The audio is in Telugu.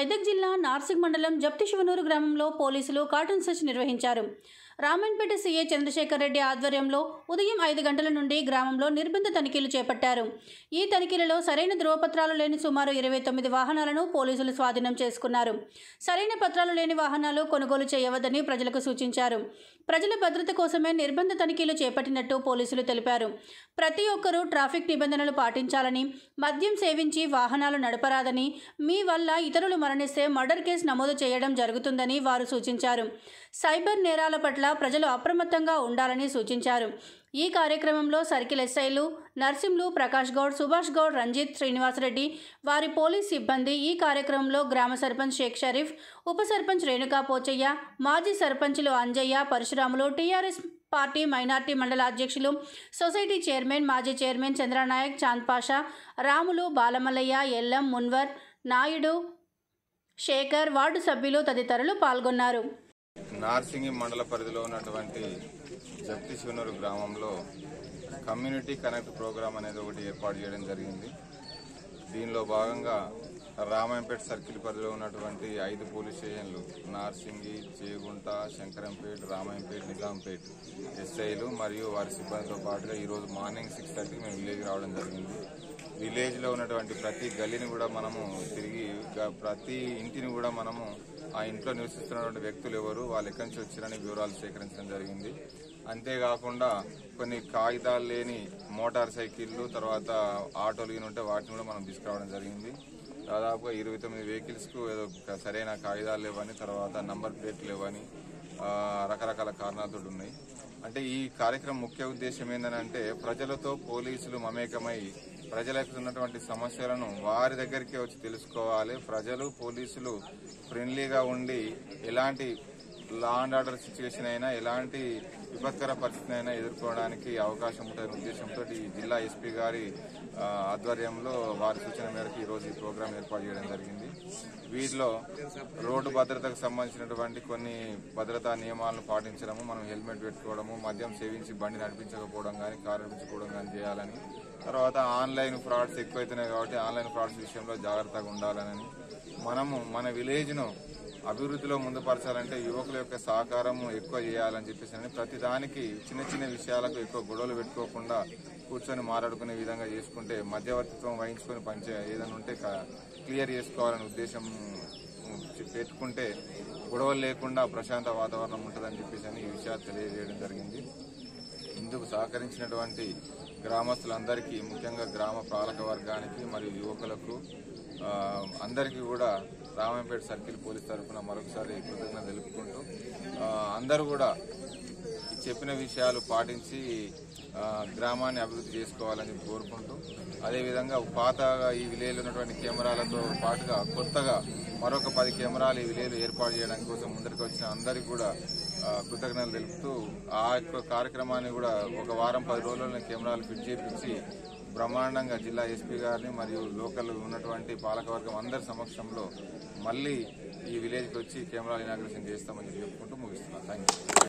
మెదక్ జిల్లా నార్సింగ్ మండలం జప్తి శివనూరు గ్రామంలో పోలీసులు కార్టూన్ సెర్చ్ నిర్వహించారు రామన్పేట సీఏ చంద్రశేఖర్ రెడ్డి ఆధ్వర్యంలో ఉదయం ఐదు గంటల నుండి గ్రామంలో నిర్బంధ తనిఖీలు చేపట్టారు ఈ తనిఖీలలో సరైన ధృవపత్రాలు లేని సుమారు ఇరవై తొమ్మిది వాహనాలను పోలీసులు స్వాధీనం చేసుకున్నారు సరైన పత్రాలు లేని వాహనాలు కొనుగోలు చేయవద్దని ప్రజలకు సూచించారు ప్రజల భద్రత కోసమే నిర్బంధ తనిఖీలు చేపట్టినట్టు పోలీసులు తెలిపారు ప్రతి ఒక్కరూ ట్రాఫిక్ నిబంధనలు పాటించాలని మద్యం సేవించి వాహనాలు నడపరాదని మీ వల్ల ఇతరులు మరణిస్తే మర్డర్ కేసు నమోదు చేయడం జరుగుతుందని వారు సూచించారు సైబర్ నేరాల పట్ల ప్రజలు అప్రమత్తంగా ఉండాలని సూచించారు ఈ కార్యక్రమంలో సర్కిల్ ఎస్ఐలు నర్సింలు ప్రకాష్ గౌడ్ సుభాష్ గౌడ్ రంజిత్ శ్రీనివాసరెడ్డి వారి పోలీస్ సిబ్బంది ఈ కార్యక్రమంలో గ్రామ సర్పంచ్ షేక్ షరీఫ్ ఉప సర్పంచ్ రేణుకా పోచయ్య మాజీ సర్పంచులు Anjaiah Parashuramulu TRS party minority మండల అధ్యక్షులు సొసైటీ చైర్మన్ మాజీ చైర్మన్ చంద్రనాయక్ చాంద్ పాషా రాములు బాలమల్లయ్య ఎల్లం మున్వర్ నాయుడు శేఖర్ వార్డు సభ్యులు తదితరులు పాల్గొన్నారు నార్సింగి మండల పరిధిలో ఉన్నటువంటి జప్తి శివనూరు గ్రామంలో కమ్యూనిటీ కనెక్ట్ ప్రోగ్రామ్ అనేది ఒకటి ఏర్పాటు చేయడం జరిగింది దీనిలో భాగంగా రామాయంపేట సర్కిల్ పరిధిలో ఉన్నటువంటి ఐదు పోలీస్ స్టేషన్లు నార్సింగి చేగుంట శంకరంపేట రామాయంపేట నిజాంపేట ఎస్ఐలు మరియు వారి సిబ్బందితో పాటుగా ఈరోజు మార్నింగ్ సిక్స్ థర్టీకి మేము విలేజ్ రావడం జరిగింది విలేజ్ లో ఉన్నటువంటి ప్రతి గల్లీని కూడా మనము తిరిగి గ- ప్రతి ఇంటిని కూడా మనము ఆ ఇంట్లో నివసిస్తున్నటువంటి వ్యక్తులు ఎవరు వాళ్ళు ఎక్కడి నుంచి వచ్చారని వివరాలు సేకరించడం జరిగింది అంతేకాకుండా కొన్ని కాగితాలు లేని మోటార్ సైకిళ్ళు తర్వాత ఆటోలు గిన ఉంటే వాటిని కూడా మనం తీసుకురావడం జరిగింది దాదాపుగా ఇరవై తొమ్మిది వెహికల్స్ కు ఏదో ఒక సరైన కాగితాలు లేవని తర్వాత నంబర్ ప్లేట్లు లేవని ఆ, రకరకాల కారణాలతో ఉన్నాయి అంటే ఈ కార్యక్రమం ముఖ్య ఉద్దేశం ఏంటంటే ప్రజలతో పోలీసులు మమేకమై ప్రజలకు ఉన్నటువంటి సమస్యలను వారి దగ్గరికి వచ్చి తెలుసుకోవాలి ప్రజలు పోలీసులు ఫ్రెండ్లీగా ఉండి ఎలాంటి లా అండ్ ఆర్డర్ సిచ్యువేషన్ అయినా ఎలాంటి విపత్కర పరిస్థితిని అయినా ఎదుర్కోవడానికి అవకాశం ఉంటుందనే ఉద్దేశంతో ఈ జిల్లా ఎస్పీ గారి ఆ, ఆధ్వర్యంలో వారి సూచన మేరకు ఈ రోజు ఈ ప్రోగ్రాం ఏర్పాటు చేయడం జరిగింది వీటిలో రోడ్డు భద్రతకు సంబంధించినటువంటి కొన్ని భద్రతా నియమాలను పాటించడము మనం హెల్మెట్ పెట్టుకోవడము మద్యం సేవించి బండి నడిపించకపోవడం కానీ కారు నడిపించుకోవడం కానీ చేయాలని తర్వాత ఆన్లైన్ ఫ్రాడ్స్ ఎక్కువైతున్నాయి కాబట్టి ఆన్లైన్ ఫ్రాడ్స్ విషయంలో జాగ్రత్తగా ఉండాలని మనము మన విలేజ్ ను అభివృద్ధిలో ముందుపరచాలంటే యువకుల యొక్క సహకారం ఎక్కువ చేయాలని చెప్పేసి అని ప్రతి దానికి చిన్న చిన్న విషయాలకు ఎక్కువ గొడవలు పెట్టుకోకుండా కూర్చొని మాట్లాడుకునే విధంగా చేసుకుంటే మధ్యవర్తిత్వం వహించుకొని పనిచే ఏదైనా ఉంటే క- క్లియర్ చేసుకోవాలనే ఉద్దేశం పెట్టుకుంటే గొడవలు లేకుండా ప్రశాంత వాతావరణం ఉంటుందని చెప్పేసి అని ఈ విషయాలు తెలియజేయడం జరిగింది ఇందుకు సహకరించినటువంటి గ్రామస్తులందరికీ ముఖ్యంగా గ్రామ పాలక వర్గానికి మరియు యువకులకు ఆ, అందరికీ కూడా రామాయంపేట సర్కిల్ పోలీస్ తరఫున మరొకసారి కృతజ్ఞత తెలుపుకుంటూ ఆ, అందరూ కూడా ఈ చెప్పిన విషయాలు పాటించి ఆ, గ్రామాన్ని అభివృద్ధి చేసుకోవాలని కోరుకుంటూ అదేవిధంగా పాతగా ఈ విలేజ్ ఉన్నటువంటి కెమెరాలతో పాటుగా కొత్తగా మరొక పది కెమెరాలు ఈ విలేజ్ ఏర్పాటు చేయడానికి కోసం ముందరికి వచ్చిన అందరికీ కూడా ఆ, కృతజ్ఞతలు తెలుపుతూ ఆ యొక్క కార్యక్రమాన్ని కూడా ఒక వారం పది రోజుల్లో కెమెరాలు ఫిట్ చేపించి బ్రహ్మాండంగా జిల్లా ఎస్పీ గారిని మరియు లోకల్ ఉన్నటువంటి పాలకవర్గం అందరి సమక్షంలో మళ్ళీ ఈ విలేజ్కి వచ్చి కెమెరాలు ఇనాగ్రేషన్ చేస్తామని చెప్పుకుంటూ ముగిస్తున్నాను థ్యాంక్ యూ